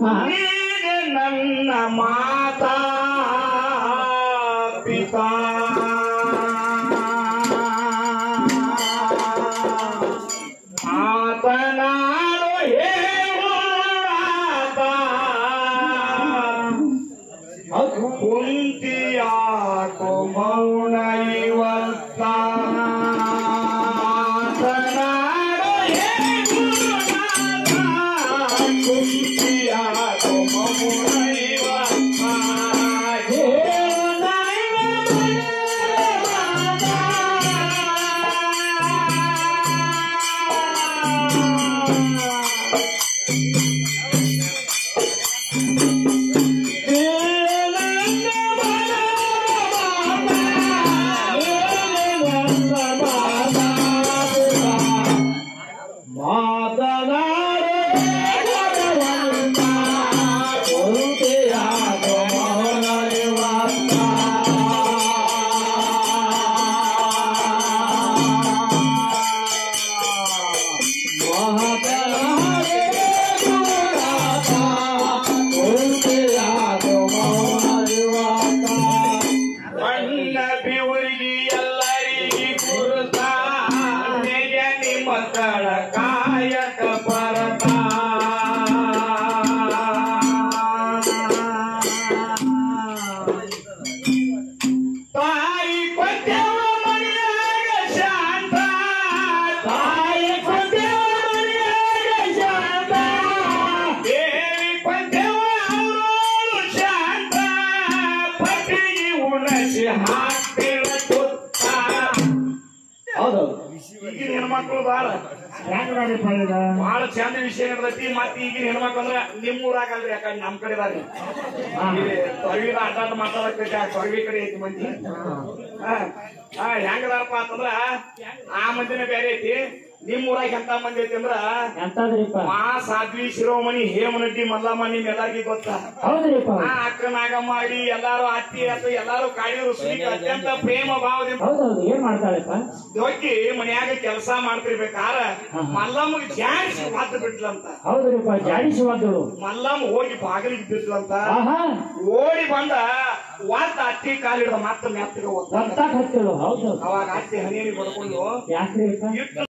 ಹಾ. ನೀನೆ ನನ್ನ ಮಾತಾ ಪಿತಾ ಮಾತನಾಡು ಹೇಳುವಾತ ಹೌದು ಕುಂತಿಯಾಕೋ ಮೌನ ಇವತ್ತ ಮಾತನಾಡು ಹೇಳುವಾತ ಕುಂತಿಯಾಕೋ ಮೌನ ಇವತ್ತ ಬಣ್ಣ ಬಿವರಿಗೆ ಎಲ್ಲರಿಗೆ ಗುರುತ ನೆಗನಿ ಮಕ್ಕಳ ಕಾಯಕ ಪರತ ತಾಯಿ ಕೊಟ್ಟೆವ ಮನೆಯಾಗ ಶಾಂತ ತಾಯಿ ಕೊಟ್ಟೆವ ಮನೆಯಾಗ ಶಾಂತ ದೇವಿ ಕೊಟ್ಟೆವ ಅವರೋಳು ಶಾಂತ ಪಟ್ಟಿಗೆ ಉಣಸಿ ಹಾಕ್ತಿರ ತುತ್ತ ಹೌದು ಈಗಿನ ಹೆಣ್ಮಕ್ಳು ಬಾಳ ಹೆಂಗ್ ನೋಡಿಪ್ಪ ಈಗ ಬಹಳ ಚಂದ ವಿಷಯ ಇರ್ತೈತಿ ಮತ್ತ ಈಗಿನ ಹೆಣ್ಮಕ್ಳು ಅಂದ್ರ ನಿಮ್ ಊರಾಗಲ್ರಿ ಯಾಕಂದ್ರೆ ನಮ್ ಕಡೆ ಬಾರಿ ತೊರವಿದ ಆಟಾಟ ಮಾತಾಡಕೈತಿ ಆ ತೊರವಿ ಕಡೆ ಐತಿ ಮಂದಿ ಹಾ ಹಾ ಹೆಂಗದಾರಪ್ಪ ಅಂತಂದ್ರ ಆ ಮಂದಿನ ಬೇರೆ ಐತಿ ನಿಮ್ ಊರಾಗ ಎಂತ ಮಂದಿ ಐತಿ ಅಂದ್ರ ಎಂತದ್ರಿಪ್ಪ ಮಾ ಸಾಧ್ವಿ ಶಿರೋಮಣಿ ಹೇಮನಡ್ಡಿ ಮಲ್ಲಮ್ಮ ನಿಮ್ ಎಲ್ಲಾರ್ಗಿ ಗೊತ್ತ ಹೌದ್ರಿಪ್ಪ ಆ ಅಕ್ಕ ನಾಗಮ್ಮ ಅಡಿ ಎಲ್ಲಾರು ಅತ್ತಿ ಅತ್ತ ಎಲ್ಲಾರು ಕಾಡಿರು ಸುಲಿಗೆ ಅತ್ಯಂತ ಪ್ರೇಮ ಭಾವದಿಂದ ಹೌದೌದು ಏನ್ ಮಾಡ್ತಾಳಪ್ಪ ಹೋಗಿ ಮನ್ಯಾಗ ಕೆಲಸ ಮಾಡ್ತಿರ್ಬೇಕಾರ ಮಲ್ಲಮ್ಮಗೆ ಜಾಡಿಸಿ ಮಾತು ಬಿಟ್ಲಂತ ಹೌದ್ರಿಪ್ಪ ಜಾಡಿಸುವಂತಳು ಮಲ್ಲಮ್ಮ ಹೋಗಿ ಬಾಗಿಲಿಗೆ ಬಿಟ್ಲಂತ ಆಹಾ ಓಡಿ ಬಂದ ವಾತ ಅತ್ತಿ ಕಾಲಿಡ್ದ ಮತ್ತೆ ಮೆತ್ತಗ ಒತ್ತ ಒತ್ತಾಕ್ ಹತ್ತಳು ಹೌದು ಅವಾಗ ಅತ್ತಿ ಹನಿಯನಿ ಬಡ್ಕೊಂಡು ಯಾಕ್ರಿಪ್ಪ ಇಟ್ಟು